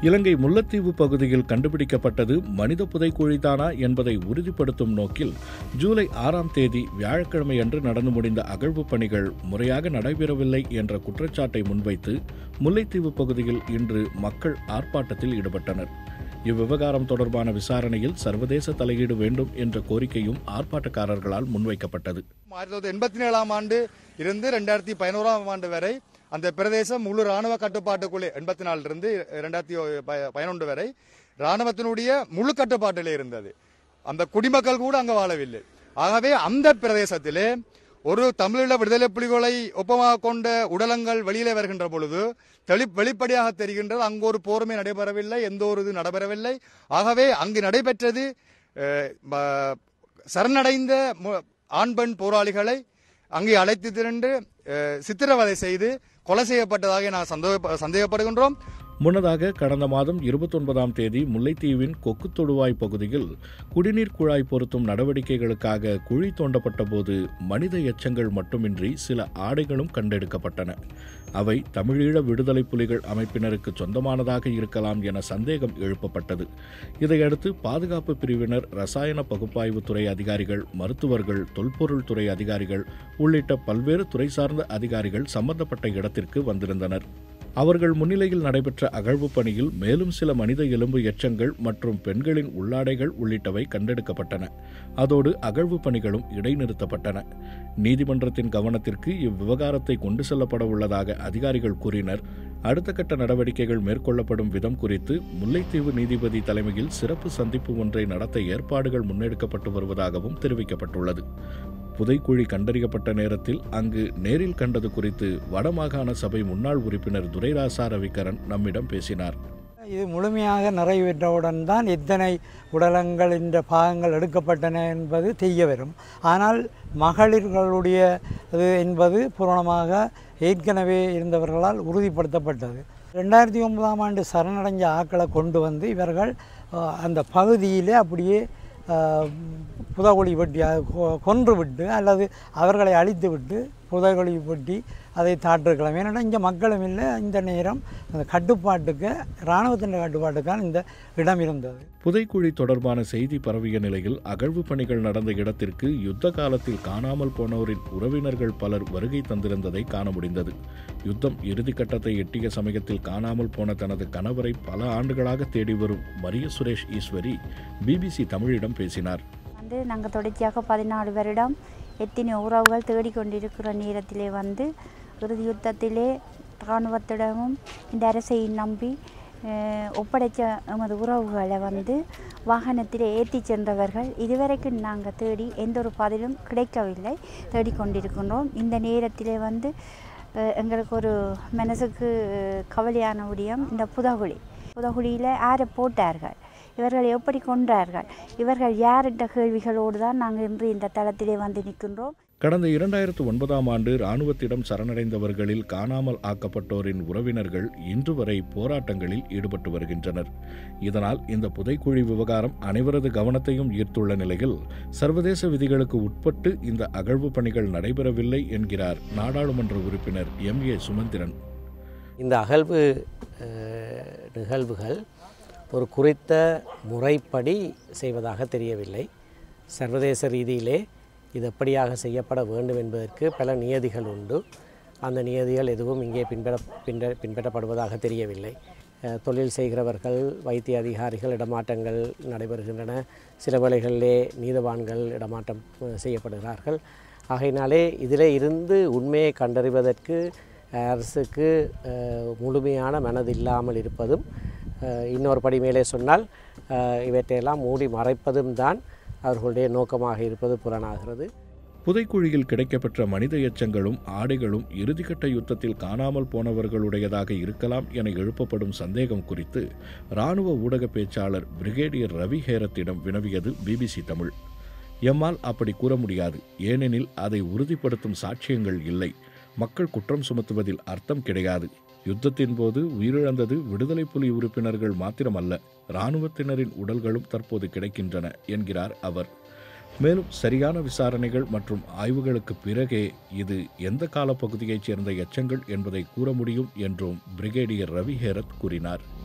இலங்கை முல்லைத்தீவு பகுதியில் கண்டுபிடிக்கப்பட்டது மனித புதைக்குழிதானா என்பதை உறுதிப்படுத்தும் நோக்கில் ஜூலை ஆறாம் தேதி வியாழக்கிழமை அன்று நடந்து முடிந்த அகழ்வு பணிகள் முறையாக நடைபெறவில்லை என்ற குற்றச்சாட்டை முன்வைத்து முல்லைத்தீவு பகுதியில் இன்று மக்கள் ஆர்ப்பாட்டத்தில் ஈடுபட்டனர் இவ்விவகாரம் தொடர்பான விசாரணையில் சர்வதேச தலையீடு வேண்டும் என்ற கோரிக்கையும் ஆர்ப்பாட்டக்காரர்களால் முன்வைக்கப்பட்டது ஆயிரத்தி தொள்ளாயிரத்தி எண்பத்தி ஏழாம் ஆண்டு இருந்து ரெண்டாயிரத்தி பதினோராம் ஆண்டு வரை அந்த பிரதேசம் முழு ராணுவ கட்டுப்பாட்டுக்குள்ளே எண்பத்தி நாலுல இருந்து ரெண்டாயிரத்தி பதினொன்று வரை ராணுவத்தினுடைய முழு கட்டுப்பாட்டிலே இருந்தது அந்த குடிமக்கள் கூட அங்க வாழவில்லை ஆகவே அந்த பிரதேசத்திலே ஒரு தமிழீழ விடுதலை புலிகளை ஒப்பமாக கொண்ட உடலங்கள் வெளியிலே வருகின்ற பொழுது தெளி வெளிப்படையாக தெரிகின்றது அங்கு ஒரு போருமே நடைபெறவில்லை எந்த ஒரு இது நடைபெறவில்லை ஆகவே அங்கு நடைபெற்றது அஹ், ப- சரணடைந்த மு- ஆண் பெண் போராளிகளை அங்கே அழைத்து திரண்டு அஹ், சித்திரவதை செய்து கொலை செய்யப்பட்டதாக நான் சந்தேக சந்தேகப்படுகின்றோம் முன்னதாக கடந்த மாதம் இருபத்தொன்பதாம் தேதி முல்லைத்தீவின் கொக்கு தொடுவாய் பகுதியில் குடிநீர் குழாய் பொருத்தும் நடவடிக்கைகளுக்காக குழி தோண்டப்பட்ட போது மனித எச்சங்கள் மட்டுமின்றி சில ஆடைகளும் கண்டெடுக்கப்பட்டன அவை தமிழீழ விடுதலை புலிகள் அமைப்பினருக்கு சொந்தமானதாக இருக்கலாம் என சந்தேகம் எழுப்பப்பட்டது இதையடுத்து பாதுகாப்பு பிரிவினர் ரசாயன பகுப்பாய்வு துறை அதிகாரிகள் மருத்துவர்கள் தொல்பொருள் துறை அதிகாரிகள் உள்ளிட்ட பல்வேறு துறை சார்ந்த அதிகாரிகள் சம்பந்தப்பட்ட இடத்திற்கு வந்திருந்தனர் அவர்கள் முன்னிலையில் நடைபெற்ற அகழ்வு பணியில் மேலும் சில மனித எலும்பு எச்சங்கள் மற்றும் பெண்களின் உள்ளாடைகள் உள்ளிட்டவை கண்டெடுக்கப்பட்டன அதோடு அகழ்வு பணிகளும் இடைநிறுத்தப்பட்டன நீதிமன்றத்தின் கவனத்திற்கு இவ்விவகாரத்தை கொண்டு செல்லப்பட உள்ளதாக அதிகாரிகள் கூறினர் அடுத்த கட்ட நடவடிக்கைகள் மேற்கொள்ளப்படும் விதம் குறித்து முல்லைத்தீவு நீதிபதி தலைமையில் சிறப்பு சந்திப்பு ஒன்றை நடத்த ஏற்பாடுகள் முன்னெடுக்கப்பட்டு வருவதாகவும் தெரிவிக்கப்பட்டுள்ளது புதைக்குழி கண்டறியப்பட்ட நேரத்தில் அங்கு நேரில் கண்டது குறித்து வடமாகாண சபை முன்னாள் உறுப்பினர் துரைராசா ரவிகரன் நம்மிடம் பேசினார் இது முழுமையாக நிறைவேற்றவுடன் தான் எத்தனை உடலங்கள் இந்த பாகங்கள் எடுக்கப்பட்டன என்பது தெரிய வரும் ஆனால் மகளிர்களுடைய இது என்பது பூரணமாக ஏற்கனவே இருந்தவர்களால் உறுதிப்படுத்தப்பட்டது ரெண்டாயிரத்தி ஒன்பதாம் ஆண்டு சரணடைஞ்ச ஆக்களை கொண்டு வந்து இவர்கள் அஹ், அந்த பகுதியிலே அப்படியே அஹ், புதகுழி வெட்டி அஹ், கொ- கொன்று விட்டு அல்லது அவர்களை அழித்து விட்டு புதகுழி வெட்டி அதை தாட்டிருக்கலாம் ஏன்னா இங்கே மக்களும் இல்லை இந்த நேரம் அந்த கட்டுப்பாட்டுக்கு இராணுவத்தின் கட்டுப்பாட்டுக்கான இந்த இடம் இருந்தது புதைக்குழி தொடர்பான செய்தி பரவிய நிலையில் அகழ்வு பணிகள் நடந்த இடத்திற்கு யுத்த காலத்தில் காணாமல் போனோரின் உறவினர்கள் பலர் வருகை தந்திருந்ததை காண முடிந்தது யுத்தம் இறுதிக்கட்டத்தை எட்டிய சமயத்தில் காணாமல் போன தனது கணவரை பல ஆண்டுகளாக தேடி வரும் மரிய சுரேஷ் ஈஸ்வரி பிபிசி தமிழிடம் பேசினார் வந்து நாங்கள் தொடர்ச்சியாக பதினாலு வருடம் எத்தனை உறவுகள் தேடிக்கொண்டிருக்கிற நேரத்திலே வந்து இறுதி யுத்தத்திலே இராணுவத்திடமும் இந்த அரசையும் நம்பி அஹ், ஒப்படைச்ச எமது உறவுகளை வந்து வாகனத்திலே ஏற்றி சென்றவர்கள் இதுவரைக்கும் நாங்கள் தேடி எந்த ஒரு பதிலும் கிடைக்கவில்லை தேடிக்கொண்டிருக்கின்றோம் இந்த நேரத்திலே வந்து அஹ், எங்களுக்கு ஒரு மனசுக்கு கவலையான விடயம் இந்த புதகுழி புதகுழியில் யாரை போட்டார்கள் இவர்கள் எப்படி கொன்றார்கள் இவர்கள் யார் என்ற கேள்விகளோடு தான் நாங்கள் இன்று இந்த தளத்திலே வந்து நிற்கின்றோம் கடந்த இரண்டாயிரத்து ஒன்பதாம் ஆண்டு இராணுவத்திடம் சரணடைந்தவர்களில் காணாமல் ஆக்கப்பட்டோரின் உறவினர்கள் இன்று வரை போராட்டங்களில் ஈடுபட்டு வருகின்றனர் இதனால் இந்த புதைக்குழி விவகாரம் அனைவரது கவனத்தையும் ஈர்த்துள்ள நிலையில் சர்வதேச விதிகளுக்கு உட்பட்டு இந்த அகழ்வு பணிகள் நடைபெறவில்லை என்கிறார் நாடாளுமன்ற உறுப்பினர் எம் ஏ சுமந்திரன் இந்த அகழ்வு அஹ், நிகழ்வுகள் ஒரு குறித்த முறைப்படி செய்வதாக தெரியவில்லை சர்வதேச ரீதியிலே இது எப்படியாக செய்யப்பட வேண்டும் என்பதற்கு பல நியதிகள் உண்டு அந்த நியதிகள் எதுவும் இங்கே பின்பற்ற பின்ப பின்பற்றப்படுவதாக தெரியவில்லை அஹ், தொழில் செய்கிறவர்கள் வைத்திய அதிகாரிகள் இடமாற்றங்கள் நடைபெறுகின்றன சில வேளைகளிலே நீதவான்கள் இடமாற்றம் அஹ், செய்யப்படுகிறார்கள் ஆகையினாலே இதிலே இருந்து உண்மையை கண்டறிவதற்கு அரசுக்கு அஹ், முழுமையான மனதில்லாமல் இருப்பதும் அஹ், இன்னொரு படி மேலே சொன்னால் அஹ், இவற்றையெல்லாம் மூடி மறைப்பதும் தான் அவர்களுடைய நோக்கமாக இருப்பது புலனாகிறது புதைக்குழியில் கிடைக்கப்பெற்ற மனித எச்சங்களும் ஆடைகளும் இறுதிக்கட்ட யுத்தத்தில் காணாமல் போனவர்களுடையதாக இருக்கலாம் என எழுப்பப்படும் சந்தேகம் குறித்து இராணுவ ஊடக பேச்சாளர் பிரிகேடியர் ரவி ஹேரத்திடம் வினவியது பிபிசி தமிழ் எம்மால் அப்படி கூற முடியாது ஏனெனில் அதை உறுதிப்படுத்தும் சாட்சியங்கள் இல்லை மக்கள் குற்றம் சுமத்துவதில் அர்த்தம் கிடையாது யுத்தத்தின் போது உயிரிழந்தது விடுதலை புலி உறுப்பினர்கள் மாத்திரமல்ல இராணுவத்தினரின் உடல்களும் தற்போது கிடைக்கின்றன என்கிறார் அவர் மேலும் சரியான விசாரணைகள் மற்றும் ஆய்வுகளுக்கு பிறகே இது எந்த காலப்பகுதியைச் சேர்ந்த எச்சங்கள் என்பதை கூற முடியும் என்றும் பிரிகேடியர் ரவி ஹேரத் கூறினார்